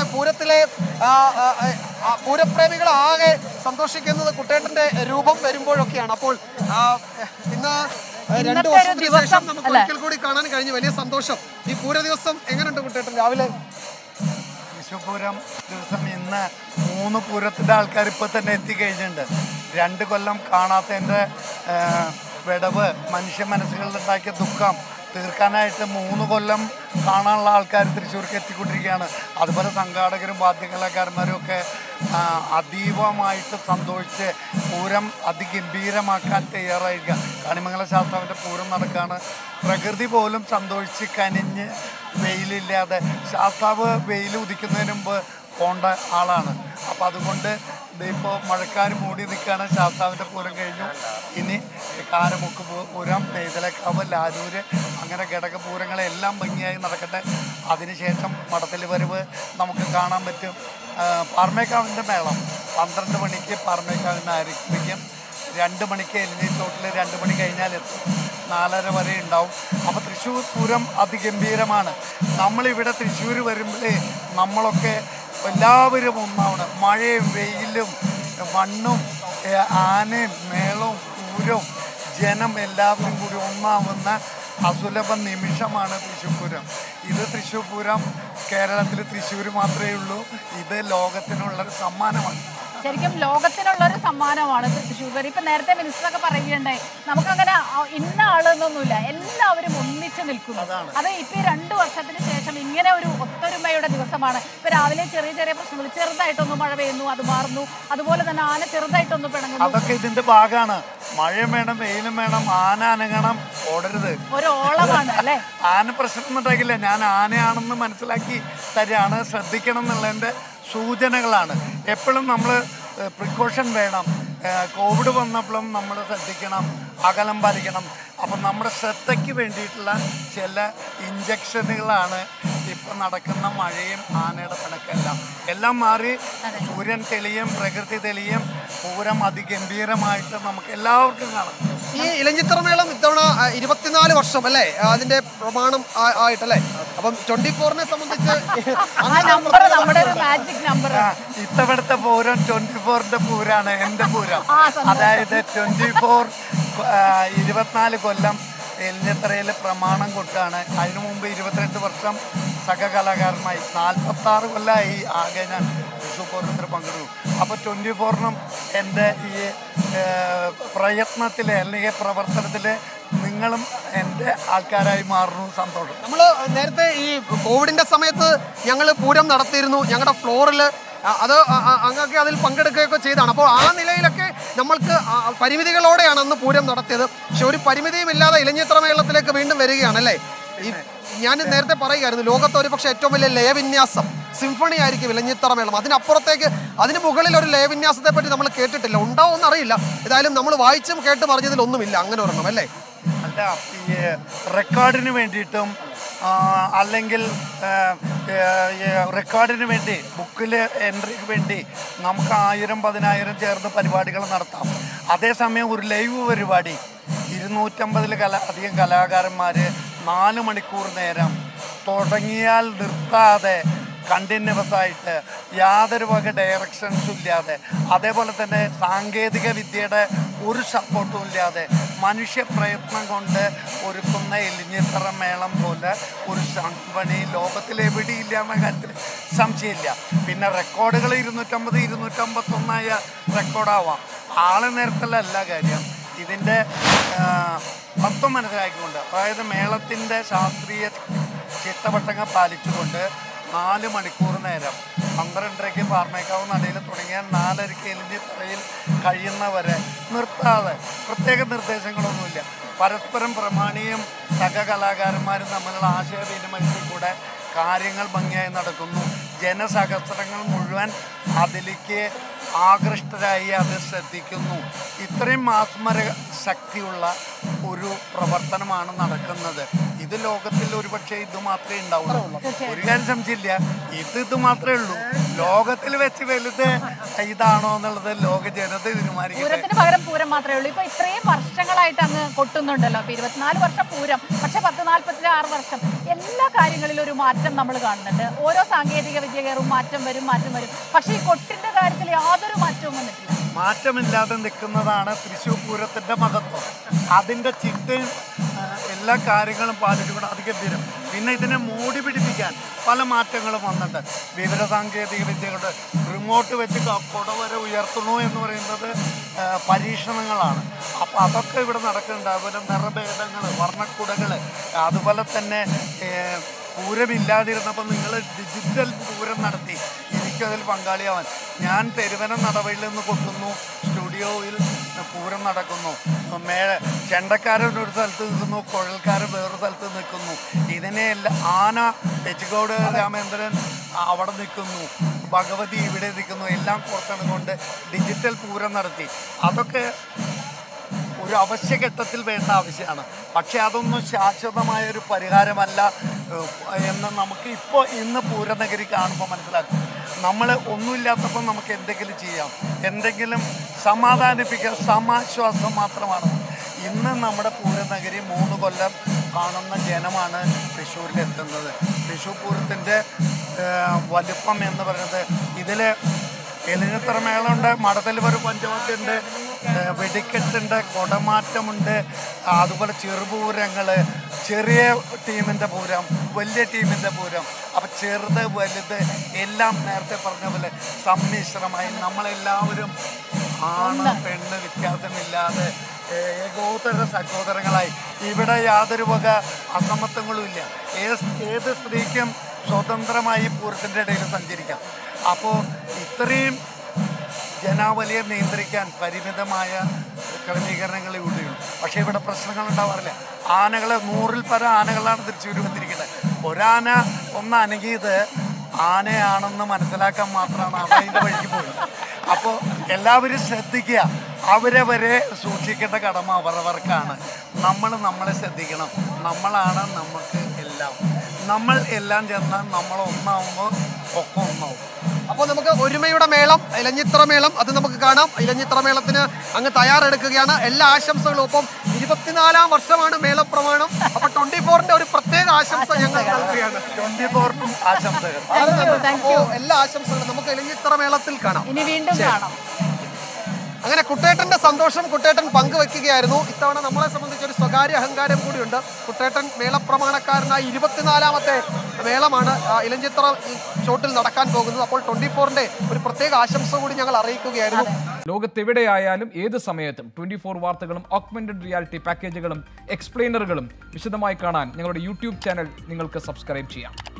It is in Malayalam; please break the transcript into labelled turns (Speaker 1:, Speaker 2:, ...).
Speaker 1: പൂരത്തിലെ ആ, ആ, ആ, പൂരപ്രേമികൾ ആകെ സന്തോഷിക്കുന്നത് കുട്ടേട്ടന്റെ രൂപം വരുമ്പോഴൊക്കെയാണ് അപ്പോൾ ആ, ഇന്ന് രണ്ട്
Speaker 2: ഇന്നത്തെ ഒരു
Speaker 1: വർഷത്തിന്
Speaker 2: ദിവസം,
Speaker 1: ശേഷം നമുക്ക്
Speaker 2: അല്ലേ?
Speaker 1: ഒരിക്കൽ കൂടി കാണാൻ കഴിഞ്ഞു വലിയ സന്തോഷം ഈ പൂര ദിവസം എങ്ങനെയുണ്ട് കുട്ടേട്ടൻ രാവിലെ
Speaker 3: വിഷുപൂരം ദിവസം ഇന്ന് മൂന്ന് പൂരത്തിൻ്റെ ആൾക്കാർ ഇപ്പോൾ തന്നെ എത്തിക്കഴിഞ്ഞിട്ടുണ്ട് രണ്ട് കൊല്ലം കാണാത്തതിൻ്റെ വിടവ് മനുഷ്യ മനസ്സുകളിലുണ്ടാക്കിയ ദുഃഖം തീർക്കാനായിട്ട് മൂന്ന് കൊല്ലം കാണാനുള്ള ആൾക്കാർ തൃശ്ശൂർക്ക് എത്തിക്കൊണ്ടിരിക്കുകയാണ് അതുപോലെ സംഘാടകരും വാദ്യകലാകാരന്മാരും ഒക്കെ ആ, അതീവമായിട്ട് സന്തോഷിച്ച് പൂരം അതിഗംഭീരമാക്കാൻ തയ്യാറായിരിക്കുക കണിമംഗല ശാസ്താവിൻ്റെ പൂരം നടക്കുകയാണ് പ്രകൃതി പോലും സന്തോഷിച്ച് കനിഞ്ഞ് വെയിലില്ലാതെ ശാസ്താവ് വെയിൽ ഉദിക്കുന്നതിന് മുമ്പ് പോണ്ട ആളാണ് അപ്പം അതുകൊണ്ട് ഇപ്പോൾ മഴക്കാർ മൂടി നിൽക്കുകയാണ് ശാസ്താവിൻ്റെ പൂരം കഴിഞ്ഞു ഇനി കാരമുക്ക് പൂ- പൂരം നെയ്തലക്കാവ് ലാരൂര് അങ്ങനെ ഘടകപൂരങ്ങളെല്ലാം ഭംഗിയായി നടക്കട്ടെ അതിനുശേഷം മടത്തിൽ വരവ് നമുക്ക് കാണാൻ പറ്റും ആ, പാർമേക്കാവിൻ്റെ മേളം പന്ത്രണ്ട് മണിക്ക് പാർമേക്കാവിന് ആരംഭിക്കും രണ്ട് മണിക്ക് എലിനീത്തോട്ടിൽ രണ്ട് മണി കഴിഞ്ഞാൽ എത്തും നാലര വരെ ഉണ്ടാവും അപ്പോൾ തൃശ്ശൂർ പൂരം അതിഗംഭീരമാണ് നമ്മളിവിടെ തൃശ്ശൂർ വരുമ്പോഴേ നമ്മളൊക്കെ എല്ലാവരും ഒന്നാവണം മഴയും വെയിലും മണ്ണും ഏ, ആനയും മേളവും പൂരവും ജനം എല്ലാവരും കൂടി ഒന്നാവുന്ന അസുലഭ നിമിഷമാണ് തൃശ്ശൂർ പൂരം ഇത് തൃശ്ശൂർ പൂരം കേരളത്തിൽ തൃശ്ശൂർ മാത്രമേ ഉള്ളൂ ഇത് ലോകത്തിനുള്ളൊരു സമ്മാനമാണ്
Speaker 2: ശരിക്കും ലോകത്തിനുള്ള ഒരു സമ്മാനമാണ് തൃശ്ശൂർ ഇപ്പൊ നേരത്തെ മിനിസ്റ്ററൊക്കെ പറയുകയുണ്ടായി നമുക്കങ്ങനെ ആ- ഇന്ന ആളെന്നൊന്നുമില്ല എല്ലാവരും ഒന്നിച്ച് നിൽക്കുന്നു അത് ഇപ്പൊ ഈ രണ്ടു വർഷത്തിന് ശേഷം ഇങ്ങനെ ഒരു ഒത്തൊരുമയുടെ ദിവസമാണ് ഇപ്പൊ രാവിലെ ചെറിയ ചെറിയ പ്രശ്നങ്ങൾ ചെറുതായിട്ടൊന്ന് മഴ പെയ്യുന്നു അത് മാറുന്നു അതുപോലെ തന്നെ ആന ചെറുതായിട്ടൊന്ന് പിണങ്ങുന്നു
Speaker 3: അതൊക്കെ ഇതിന്റെ ഭാഗമാണ് മഴയും വേണം വെയിലും വേണം ആന അനങ്ങണം ഓടരുത്
Speaker 2: ഒരു ഓളമാണ് അല്ലേ
Speaker 3: ആന പ്രശ്നം ഉണ്ടാക്കില്ല ഞാൻ ആനയാണെന്ന് മനസ്സിലാക്കി തരികയാണ് ശ്രദ്ധിക്കണം എന്നുള്ളതിൻ്റെ സൂചനകളാണ് എപ്പോഴും നമ്മൾ പ്രിക്കോഷൻ വേണം ഏഹ് കോവിഡ് വന്നപ്പോഴും നമ്മൾ ശ്രദ്ധിക്കണം അകലം പാലിക്കണം അപ്പം നമ്മുടെ ശ്രദ്ധയ്ക്ക് വേണ്ടിയിട്ടുള്ള ചില ഇഞ്ചക്ഷനുകളാണ് ഇപ്പം നടക്കുന്ന മഴയും ആനയുടെ പിണക്കെല്ലാം എല്ലാം മാറി സൂര്യൻ തെളിയും പ്രകൃതി തെളിയും പൂരം അതിഗംഭീരമായിട്ട് നമുക്ക് എല്ലാവർക്കും കാണാം
Speaker 1: ഈ ഇലഞ്ഞിത്തറ മേളം ഇത്തവണ ആ, ഇരുപത്തിനാല് വർഷം അല്ലേ ആ, അതിന്റെ പ്രമാണം ആ- ആയിട്ടല്ലേ അപ്പം ട്വന്റി ഫോറിനെ സംബന്ധിച്ച്
Speaker 2: ആ
Speaker 1: അങ്ങനെ
Speaker 2: നമ്പർ നമ്മുടെ ഒരു മാജിക് നമ്പർ
Speaker 3: ആ, ഇത്തവണത്തെ പൂരം ട്വന്റി ഫോറിന്റെ പൂരാണ് എന്റെ പൂരം
Speaker 2: ആ, സന്തോഷം.
Speaker 3: അതായത് ട്വന്റി ഫോർ ഇരുപത്തിനാല് കൊല്ലം എലിഞ്ഞത്രയിൽ പ്രമാണം കൊട്ടാണ് അതിനു മുമ്പ് ഇരുപത്തിരണ്ട് വർഷം സഹകലാകാരനായി നാൽപ്പത്തി ആറ് കൊല്ലമായി ആകെ ഞാൻ വിഷു പൂർണ്ണത്തിൽ പങ്കെടുക്കും അപ്പോൾ ട്വൻറ്റി ഫോറിനും എൻ്റെ ഈ ഏഹ്, പ്രയത്നത്തിൽ അല്ലെങ്കിൽ പ്രവർത്തനത്തിൽ നിങ്ങളും എൻ്റെ ആൾക്കാരായി മാറുന്നു സന്തോഷം
Speaker 1: നമ്മൾ നേരത്തെ ഈ കോവിഡിന്റെ സമയത്ത് ഞങ്ങൾ പൂരം നടത്തിയിരുന്നു ഞങ്ങളുടെ ഫ്ലോറിൽ അത് അ- അ- അങ്ങൊക്കെ അതിൽ പങ്കെടുക്കുകയൊക്കെ ചെയ്താണ് അപ്പോൾ ആ നിലയിലൊക്കെ നമ്മൾക്ക് ആ പരിമിതികളോടെയാണ് അന്ന് പൂരം നടത്തിയത് പക്ഷെ ഒരു പരിമിതിയും ഇല്ലാതെ ഇലഞ്ഞിത്ര മേളത്തിലേക്ക് വീണ്ടും വരികയാണ് അല്ലേ ഈ ഞാൻ നേരത്തെ പറയുകയായിരുന്നു ലോകത്ത് ഒരു പക്ഷേ ഏറ്റവും വലിയ ലയവിന്യാസം സിംഫണി ആയിരിക്കും ഇലഞ്ഞിത്തറ മേളം അതിനപ്പുറത്തേക്ക് അതിന് മുകളിൽ ഒരു ലയവിന്യാസത്തെ പറ്റി നമ്മൾ കേട്ടിട്ടില്ല ഉണ്ടാവും എന്നറിയില്ല ഏതായാലും നമ്മൾ വായിച്ചും കേട്ടും അറിഞ്ഞതിൽ ഒന്നുമില്ല അങ്ങനെ ഒരെണ്ണം അല്ലേ
Speaker 3: അല്ല ഈ റെക്കോർഡിന് വേണ്ടിയിട്ടും ആ, അല്ലെങ്കിൽ ആ, ഈ റെക്കോർഡിന് വേണ്ടി ബുക്കിൽ എൻട്രിക്ക് വേണ്ടി നമുക്ക് ആയിരം പതിനായിരം ചേർന്ന് പരിപാടികൾ നടത്താം അതേസമയം ഒരു ലൈവ് പരിപാടി ഇരുന്നൂറ്റമ്പതിൽ കല അധികം കലാകാരന്മാർ നാല് മണിക്കൂർ നേരം തുടങ്ങിയാൽ നിർത്താതെ കണ്ടിന്യൂസ് ആയിട്ട് യാതൊരു വക ഡയറക്ഷൻസും ഇല്ലാതെ അതേപോലെ തന്നെ സാങ്കേതിക വിദ്യയുടെ ഒരു സപ്പോർട്ടും ഇല്ലാതെ മനുഷ്യ പ്രയത്നം കൊണ്ട് ഒരുക്കുന്ന എലിഞ്ഞിത്തറ മേളം പോലെ ഒരു സംഭണി ലോകത്തിൽ എവിടെയില്ല എന്ന കാര്യത്തിൽ സംശയമില്ല പിന്നെ റെക്കോർഡുകൾ ഇരുന്നൂറ്റമ്പത് ഇരുന്നൂറ്റമ്പത്തൊന്നായ റെക്കോർഡാവാം ആളെ നേരത്തിലല്ല കാര്യം ഇതിൻ്റെ തത്വം മനസ്സിലാക്കിക്കൊണ്ട് അതായത് മേളത്തിൻ്റെ ശാസ്ത്രീയ ചിട്ടവട്ടങ്ങൾ പാലിച്ചുകൊണ്ട് നാല് മണിക്കൂർ നേരം പന്ത്രണ്ടരയ്ക്ക് പാർമേക്കാവ് നടയിൽ തുടങ്ങിയ നാലരയ്ക്ക് എലിഞ്ഞ് തറയിൽ കഴിയുന്നവരെ നിർത്താതെ പ്രത്യേക നിർദ്ദേശങ്ങളൊന്നുമില്ല പരസ്പരം പ്രമാണിയും സഹകലാകാരന്മാരും തമ്മിലുള്ള ആശയവിനിമയത്തിൽ കൂടെ കാര്യങ്ങൾ ഭംഗിയായി നടക്കുന്നു ജനസഹസ്രങ്ങൾ മുഴുവൻ അതിലേക്ക് ആകൃഷ്ടരായി അത് ശ്രദ്ധിക്കുന്നു ഇത്രയും മാസ്മര ശക്തിയുള്ള ഒരു പ്രവർത്തനമാണ് നടക്കുന്നത് ഇത് ലോകത്തിൽ ഒരുപക്ഷെ ഇത് മാത്രമേ ഉണ്ടാവുള്ളൂ ഒരു കാര്യം സംശയമില്ല ഇത് ഇത് മാത്രമേ ഉള്ളൂ ലോകത്തിൽ വെച്ച് വലുത് ഇതാണോ എന്നുള്ളത് ലോക ജനത തീരുമാനിക്കട്ടെ
Speaker 2: പൂരത്തിന് പകരം പൂരം മാത്രമേ ഉള്ളൂ ഇപ്പൊ ഇത്രയും വർഷങ്ങളായിട്ട് അങ്ങ് കൊട്ടുന്നുണ്ടല്ലോ ഇപ്പൊ ഇരുപത്തിനാല് വർഷം പൂരം പക്ഷെ പത്ത് നാല്പത്തി ആറ് വർഷം എല്ലാ കാര്യങ്ങളിലും ഒരു മാറ്റം നമ്മൾ കാണുന്നുണ്ട് ഓരോ സാങ്കേതിക വിദ്യ കയറും മാറ്റം വരും മാറ്റം വരും പക്ഷെ ഈ കൊട്ടിന്റെ കാര്യത്തിൽ യാതൊരു മാറ്റവും വന്നിട്ടില്ല
Speaker 3: മാറ്റമില്ലാതെ നിൽക്കുന്നതാണ് തൃശ്ശൂർ പൂരത്തിൻ്റെ മഹത്വം അതിൻ്റെ ചിട്ടയും ആ, എല്ലാ കാര്യങ്ങളും പാലിച്ചുകൊണ്ട് അതിഗംഭീരം പിന്നെ ഇതിനെ മൂടി പിടിപ്പിക്കാൻ പല മാറ്റങ്ങളും വന്നിട്ടുണ്ട് വിവര സാങ്കേതിക വിദ്യകളുടെ റിമോട്ട് വെച്ച് ക- കുട വരെ ഉയർത്തുന്നു എന്ന് പറയുന്നത് ആ, പരീക്ഷണങ്ങളാണ് അപ്പോൾ അതൊക്കെ ഇവിടെ നടക്കുന്നുണ്ട് അതുപോലെ നിറഭേദങ്ങൾ വർണ്ണക്കുടകൾ അതുപോലെ തന്നെ ഏ, പൂരമില്ലാതിരുന്നപ്പോൾ നിങ്ങൾ ഡിജിറ്റൽ പൂരം നടത്തി എനിക്കതിൽ പങ്കാളിയാവാൻ ഞാൻ പെരുവന നടവയിൽ നിന്ന് കൊട്ടുന്നു സ്റ്റുഡിയോയിൽ പൂരം നടക്കുന്നു മേ ചെണ്ടക്കാരൻ ഒരു സ്ഥലത്ത് നിൽക്കുന്നു കുഴൽക്കാരൻ വേറൊരു സ്ഥലത്ത് നിൽക്കുന്നു ഇതിനെയെല്ലാം ആന തെച്ചുകോട് രാമേന്ദ്രൻ അവിടെ നിൽക്കുന്നു ഭഗവതി ഇവിടെ നിൽക്കുന്നു എല്ലാം പുറത്തിറങ്ങുകൊണ്ട് ഡിജിറ്റൽ പൂരം നടത്തി അതൊക്കെ ഒരു അവശ്യഘട്ടത്തിൽ വേണ്ട ആവശ്യമാണ് പക്ഷേ അതൊന്നും ശാശ്വതമായ ഒരു പരിഹാരമല്ല ഏഹ്, എന്ന് നമുക്ക് ഇപ്പോൾ ഇന്ന് പൂരനഗരി കാണുമ്പോൾ മനസ്സിലാക്കും നമ്മൾ ഒന്നുമില്ലാത്തപ്പോൾ നമുക്ക് എന്തെങ്കിലും ചെയ്യാം എന്തെങ്കിലും സമാധാനിപ്പിക്കുക സമാശ്വാസം മാത്രമാണ് ഇന്ന് നമ്മുടെ പൂരനഗരി മൂന്ന് കൊല്ലം കാണുന്ന ജനമാണ് തൃശ്ശൂരിൽ എത്തുന്നത് തൃശ്ശൂർ പൂരത്തിൻ്റെ വലിപ്പം എന്ന് പറയുന്നത് ഇതിൽ എലിഞ്ഞിത്തറ മേളമുണ്ട് മടത്തലിവർ പഞ്ചവാദ്യമുണ്ട് ഏഹ് വെടിക്കെട്ടുണ്ട് കുടമാറ്റമുണ്ട് അതുപോലെ ചെറുപൂരങ്ങൾ ചെറിയ ടീമിൻ്റെ പൂരം വലിയ ടീമിൻ്റെ പൂരം അപ്പം ചെറുത് വലുത് എല്ലാം നേരത്തെ പറഞ്ഞ പോലെ സമ്മിശ്രമായി നമ്മളെല്ലാവരും ആണ് പെണ്ണ് വ്യത്യാസമില്ലാതെ ഏഹ് ഏകോദര സഹോദരങ്ങളായി ഇവിടെ യാതൊരു വക അസമത്വങ്ങളും ഇല്ല ഏത് ഏത് സ്ത്രീക്കും സ്വതന്ത്രമായി പൂരത്തിൻ്റെ ഇടയിൽ സഞ്ചരിക്കാം അപ്പോൾ ഇത്രയും ജനാവലിയെ നിയന്ത്രിക്കാൻ പരിമിതമായ ക്രമീകരണങ്ങൾ ഇവിടെയുണ്ട് പക്ഷേ ഇവിടെ പ്രശ്നങ്ങൾ ഉണ്ടാവാറില്ല ആനകൾ നൂറിൽ പരം ആനകളാണ് തൃശ്ശൂർ വന്നിരിക്കുന്നത് ഒരാന ഒന്ന് അനങ്ങിയത് ആനയാണെന്ന് മനസ്സിലാക്കാൻ മാത്രമാണ് അവ അതിൻ്റെ വഴിക്ക് പോയത് അപ്പോൾ എല്ലാവരും ശ്രദ്ധിക്കുക അവരെ വരെ സൂക്ഷിക്കേണ്ട കടമ അവരവർക്കാണ് നമ്മൾ നമ്മളെ ശ്രദ്ധിക്കണം നമ്മളാണ് നമുക്ക് എല്ലാം നമ്മൾ എല്ലാം ചെന്നാൽ നമ്മൾ ഒന്നാവുമ്പോൾ ഒക്കെ ഒന്നാവും
Speaker 1: അപ്പോൾ നമുക്ക് ഒരുമയുടെ മേളം ഇലഞ്ഞിത്ര മേളം അത് നമുക്ക് കാണാം ഇലഞ്ഞിത്ര മേളത്തിന് അങ്ങ് തയ്യാറെടുക്കുകയാണ് എല്ലാ ആശംസകളും ഒപ്പം ഇരുപത്തിനാലാം വർഷമാണ് മേളപ്രമാണം അപ്പൊ ട്വന്റി ഫോറിന്റെ ഒരു പ്രത്യേക ആശംസ ഞങ്ങൾ നൽകുകയാണ്
Speaker 3: ട്വന്റി ഫോറിനും ആശംസകൾ
Speaker 2: താങ്ക് യു താങ്ക്
Speaker 1: അപ്പോ
Speaker 2: യു
Speaker 1: എല്ലാ ആശംസകളും നമുക്ക് ഇലഞ്ഞിത്ര മേളത്തിൽ കാണാം
Speaker 2: ഇനി വീണ്ടും കാണാം
Speaker 1: അങ്ങനെ കുട്ടേട്ടന്റെ സന്തോഷം കുട്ടേട്ടൻ പങ്കുവെക്കുകയായിരുന്നു ഇത്തവണ നമ്മളെ സംബന്ധിച്ച് ഒരു സ്വകാര്യ അഹങ്കാരം കൂടിയുണ്ട് കുട്ടേട്ടൻ മേളപ്രമാണക്കാരനായി ഇരുപത്തിനാലാമത്തെ മേളമാണ് ആ, ഇലഞ്ചിത്ര ഈ ഷോട്ടിൽ നടക്കാൻ പോകുന്നത് അപ്പോൾ ട്വന്റി ഫോറിന്റെ ഒരു പ്രത്യേക ആശംസ കൂടി ഞങ്ങൾ അറിയിക്കുകയായിരുന്നു
Speaker 4: ലോകത്തെവിടെയായാലും ഏത് സമയത്തും ട്വന്റി ഫോർ വാർത്തകളും ഓഗ്മെന്റഡ് റിയാലിറ്റി പാക്കേജുകളും എക്സ്പ്ലെയിനറുകളും വിശദമായി കാണാൻ ഞങ്ങളുടെ യൂട്യൂബ് ചാനൽ നിങ്ങൾക്ക് സബ്സ്ക്രൈബ് ചെയ്യാം